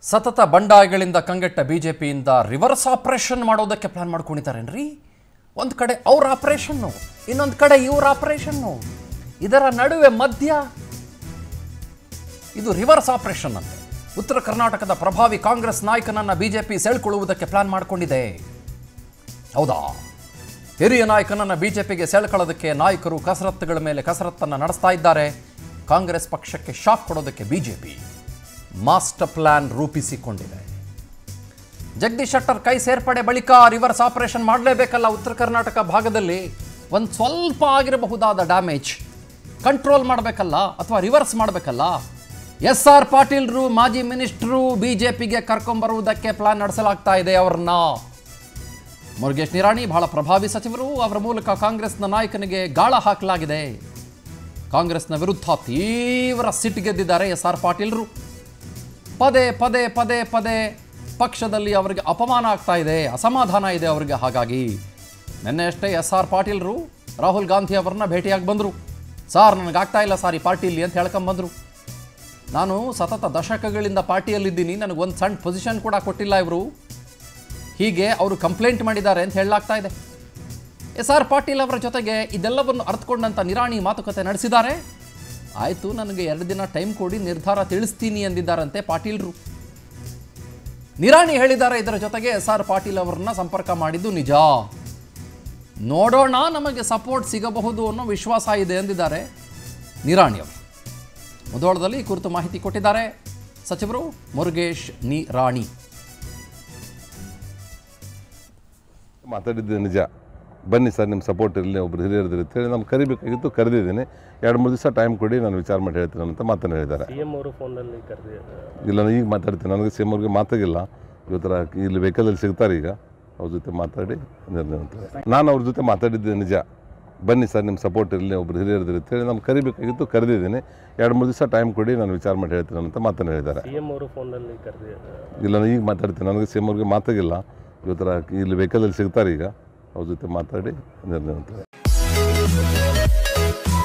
ಸತತ ಬಂಡಾಯಗಳಿಂದ ಕಂಗೆಟ್ಟ ಬಿಜೆಪಿಯಿಂದ ರಿವರ್ಸ್ ಆಪರೇಷನ್ ಮಾಡೋದಕ್ಕೆ ಪ್ಲಾನ್ ಮಾಡ್ಕೊಂಡಿದ್ದಾರೇನ್ರಿ ಒಂದು ಕಡೆ ಅವ್ರ ಆಪರೇಷನ್ನು ಇನ್ನೊಂದು ಕಡೆ ಇವ್ರ ಆಪರೇಷನ್ನು ಇದರ ನಡುವೆ ಮಧ್ಯ ಇದು ರಿವರ್ಸ್ ಆಪರೇಷನ್ ಅಂತೆ ಉತ್ತರ ಕರ್ನಾಟಕದ ಪ್ರಭಾವಿ ಕಾಂಗ್ರೆಸ್ ನಾಯಕನನ್ನ ಬಿಜೆಪಿ ಸೆಳ್ಕೊಳ್ಳುವುದಕ್ಕೆ ಪ್ಲಾನ್ ಮಾಡಿಕೊಂಡಿದೆ ಹೌದಾ ಹಿರಿಯ ನಾಯಕನನ್ನ ಬಿಜೆಪಿಗೆ ಸೆಳ್ಕೊಳ್ಳೋದಕ್ಕೆ ನಾಯಕರು ಕಸರತ್ತುಗಳ ಮೇಲೆ ಕಸರತ್ತನ್ನು ನಡೆಸ್ತಾ ಇದ್ದಾರೆ ಕಾಂಗ್ರೆಸ್ ಪಕ್ಷಕ್ಕೆ ಶಾಕ್ ಕೊಡೋದಕ್ಕೆ ಬಿಜೆಪಿ ಮಾಸ್ಟರ್ ಪ್ಲಾನ್ ರೂಪಿಸಿಕೊಂಡಿದೆ ಜಗದೀಶ್ ಶೆಟ್ಟರ್ ಕೈ ಸೇರ್ಪಡೆ ಬಳಿಕ ರಿವರ್ಸ್ ಆಪರೇಷನ್ ಮಾಡಲೇಬೇಕಲ್ಲ ಉತ್ತರ ಕರ್ನಾಟಕ ಭಾಗದಲ್ಲಿ ಒಂದು ಸ್ವಲ್ಪ ಆಗಿರಬಹುದಾದ ಡ್ಯಾಮೇಜ್ ಕಂಟ್ರೋಲ್ ಮಾಡಬೇಕಲ್ಲ ಅಥವಾ ರಿವರ್ಸ್ ಮಾಡಬೇಕಲ್ಲ ಎಸ್ ಆರ್ ಪಾಟೀಲ್ರು ಮಾಜಿ ಮಿನಿಸ್ಟ್ರು ಬಿ ಜೆ ಪಿಗೆ ಕರ್ಕೊಂಬರುವುದಕ್ಕೆ ಪ್ಲಾನ್ ನಡೆಸಲಾಗ್ತಾ ಇದೆ ಅವ್ರನ್ನ ಮುರುಗೇಶ್ ನಿರಾಣಿ ಬಹಳ ಪ್ರಭಾವಿ ಸಚಿವರು ಅವರ ಮೂಲಕ ಕಾಂಗ್ರೆಸ್ನ ನಾಯಕನಿಗೆ ಗಾಳ ಹಾಕಲಾಗಿದೆ ಕಾಂಗ್ರೆಸ್ನ ವಿರುದ್ಧ ತೀವ್ರ ಸಿಟ್ಟಿಗೆದ್ದಿದ್ದಾರೆ ಎಸ್ ಆರ್ ಪಾಟೀಲ್ರು ಪದೇ ಪದೇ ಪದೇ ಪದೇ ಪಕ್ಷದಲ್ಲಿ ಅವರಿಗೆ ಅಪಮಾನ ಆಗ್ತಾ ಇದೆ ಅಸಮಾಧಾನ ಇದೆ ಅವರಿಗೆ ಹಾಗಾಗಿ ನಿನ್ನೆ ಅಷ್ಟೇ ಎಸ್ ಆರ್ ಪಾಟೀಲ್ರು ರಾಹುಲ್ ಗಾಂಧಿ ಅವರನ್ನ ಭೇಟಿಯಾಗಿ ಬಂದರು ಸಾರ್ ನನಗಾಗ್ತಾ ಇಲ್ಲ ಸಾರ್ ಈ ಪಾರ್ಟಿಲಿ ಅಂತ ಹೇಳ್ಕೊಂಬಂದರು ನಾನು ಸತತ ದಶಕಗಳಿಂದ ಪಾರ್ಟಿಯಲ್ಲಿದ್ದೀನಿ ನನಗೆ ಒಂದು ಸಣ್ಣ ಪೊಸಿಷನ್ ಕೂಡ ಕೊಟ್ಟಿಲ್ಲ ಇವರು ಹೀಗೆ ಅವರು ಕಂಪ್ಲೇಂಟ್ ಮಾಡಿದ್ದಾರೆ ಅಂತ ಹೇಳಲಾಗ್ತಾ ಇದೆ ಎಸ್ ಆರ್ ಪಾಟೀಲ್ ಅವರ ಜೊತೆಗೆ ಇದೆಲ್ಲವನ್ನು ಅರ್ಥಕೊಂಡಂಥ ನಿರಾಣಿ ಮಾತುಕತೆ ನಡೆಸಿದ್ದಾರೆ ಆಯಿತು ನನಗೆ ಎರಡು ದಿನ ಟೈಮ್ ಕೊಡಿ ನಿರ್ಧಾರ ತಿಳಿಸ್ತೀನಿ ಎಂದಿದ್ದಾರಂತೆ ಪಾಟೀಲ್ರು ನಿರಾಣಿ ಹೇಳಿದ್ದಾರೆ ಇದರ ಜೊತೆಗೆ ಎಸ್ ಆರ್ ಪಾಟೀಲ್ ಅವರನ್ನ ಸಂಪರ್ಕ ಮಾಡಿದ್ದು ನಿಜ ನೋಡೋಣ ನಮಗೆ ಸಪೋರ್ಟ್ ಸಿಗಬಹುದು ಅನ್ನೋ ವಿಶ್ವಾಸ ಇದೆ ಎಂದಿದ್ದಾರೆ ನಿರಾಣಿ ಅವರು ಮುಧೋಳದಲ್ಲಿ ಈ ಕುರಿತು ಮಾಹಿತಿ ಕೊಟ್ಟಿದ್ದಾರೆ ಸಚಿವರು ಮುರುಗೇಶ್ ನಿರಾಣಿ ಮಾತಾಡಿದ್ದು ನಿಜ ಬನ್ನಿ ಸರ್ ನಿಮ್ಮ ಸಪೋರ್ಟ್ ಇರಲಿ ಒಬ್ರು ಹಿರಿಯರದ್ದು ಅಂತೇಳಿ ನಾನು ಕರಿಬೇಕಾಗಿತ್ತು ಕರೆದಿದ್ದೀನಿ ಎರಡು ಮೂರು ದಿವಸ ಟೈಮ್ ಕೊಡಿ ನಾನು ವಿಚಾರ ಮಾಡಿ ಹೇಳ್ತೀನಿ ಅಂತ ಮಾತನ್ನು ಹೇಳಿದ್ದಾರೆ ಸಿ ಎಂ ಅವರು ಫೋನಲ್ಲಿ ಕರೆದಿ ಇಲ್ಲ ನಾನು ಈಗ ಮಾತಾಡ್ತೀನಿ ನನಗೆ ಸಿ ಎಮ್ ಅವ್ರಿಗೆ ಮಾತಾಗಿಲ್ಲ ಇವತ್ತರ ಇಲ್ಲಿ ವೆಹಿಕಲಲ್ಲಿ ಸಿಗ್ತಾರೆ ಈಗ ಅವ್ರ ಜೊತೆ ಮಾತಾಡಿ ನಿರ್ಣಯ ಮಾಡ್ತಾರೆ. ನಾನು ಅವ್ರ ಜೊತೆ ಮಾತಾಡಿದ್ದು ನಿಜ ಬನ್ನಿ ಸರ್ ನಿಮ್ಮ ಸಪೋರ್ಟ್ ಇರಲಿ ಒಬ್ರು ಹಿರಿಯರದ್ದು ಅಂತೇಳಿ ನಾನು ಕರಿಬೇಕಾಗಿತ್ತು ಕರೆದಿದ್ದೀನಿ ಎರಡು ಮೂರು ದಿವಸ ಟೈಮ್ ಕೊಡಿ ನಾನು ವಿಚಾರ ಮಾಡಿ ಹೇಳ್ತೀನಿ ಅಂತ ಮಾತನ್ನು ಹೇಳಿದ್ದಾರೆ ಸಿ ಎಂ ಅವರು ಫೋನಲ್ಲಿ ಕರೆದಿ ಇಲ್ಲ ನಾನು ಈಗ ಮಾತಾಡ್ತೀನಿ ನನಗೆ ಸಿ ಎಮ್ ಅವ್ರಿಗೆ ಮಾತಾಗಿಲ್ಲ ಇವತ್ತರ ಇಲ್ಲಿ ವೆಹಿಕಲಲ್ಲಿ ಸಿಗ್ತಾರೆ ಈಗ ಅವ್ರ ಜೊತೆ ಮಾತಾಡಿ ನಿರ್ಣಯ ಮಾಡ್ತಾರೆ